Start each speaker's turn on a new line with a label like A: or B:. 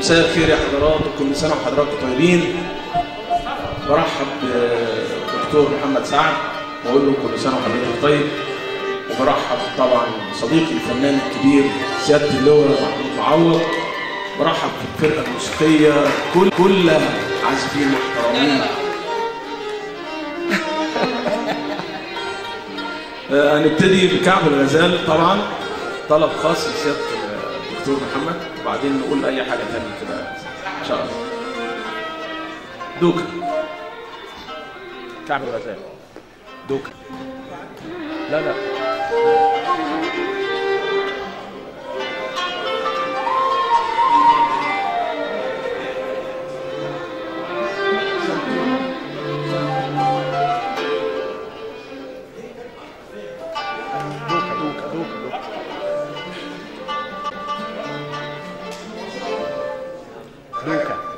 A: مساء الخير يا حضرات وكل سنة وحضراتكم طيبين برحب بدكتور محمد سعد واقول له كل سنة وحضرتك طيب وبرحب طبعا بصديقي الفنان الكبير سيادة اللواء محمود معوض برحب بالفرقة الموسيقية كل كل عازفين محترمين آه، هنبتدي بكعب الغزال طبعا طلب خاص لسيادة الدكتور محمد وبعدين نقول أي حاجة تانية كده إن شاء الله دوكا كعب الغزال دوكا لا لا دوكا دوكا دوكا دوكا دوكا